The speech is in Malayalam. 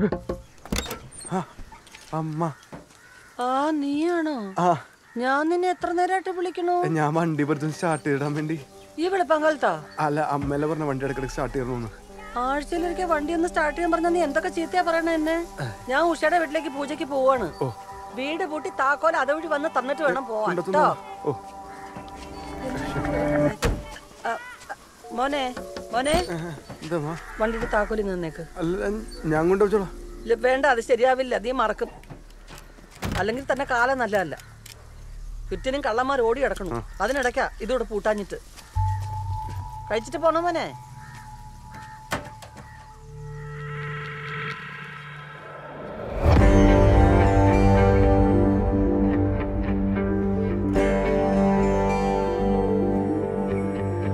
ആ, അമ്മ ആ നീയാണോ ആ ഞാൻ നിന്നെ എത്ര നേരമായിട്ട് വിളിക്കണു ഞാൻ വണ്ടി വെറുതെ സ്റ്റാർട്ട് ചെയ്തിടാൻ വേണ്ടി ഈ വെളുപ്പങ്കാലത്താ അല്ല അമ്മയല്ലേ പറഞ്ഞ വണ്ടി ഇടയ്ക്കിടയ്ക്ക് സ്റ്റാർട്ട് ചെയ്യണമെന്ന് ആഴ്ചയിലൊരിക്കൽ വണ്ടി ഒന്ന് സ്റ്റാർട്ട് ചെയ്യാൻ പറഞ്ഞാൽ നീ എന്തൊക്കെ ചീത്തയാ പറയണ എന്നെ ഞാൻ ഉഷയുടെ വീട്ടിലേക്ക് പൂജയ്ക്ക് പോവാണ് ഓ. വീട് പൂട്ടി താക്കോൽ അതുവഴി വന്ന് തന്നിട്ട് വേണം പോവാൻ കൊണ്ടെത്തുന്നു. കേട്ടോ ഓ ആ, ആ, മോനെ മോനെ ഏ, എന്താ അമ്മ? വണ്ടിയുടെ താക്കോലിൽ നിന്നേക്ക് അല്ല ഞാൻ കൊണ്ടുവച്ചോളാം ഇല്ല, വേണ്ട അത് ശരിയാവില്ല നീ മറക്കും അല്ലെങ്കിൽ തന്നെ കാലം നല്ലതല്ല ചുറ്റിനും കള്ളന്മാർ ഓടി കിടക്കണം അതിനിടയ്ക്കാ ഇതോടെ പൂട്ടാഞ്ഞിട്ട് കഴിച്ചിട്ട് പോണോ മോനെ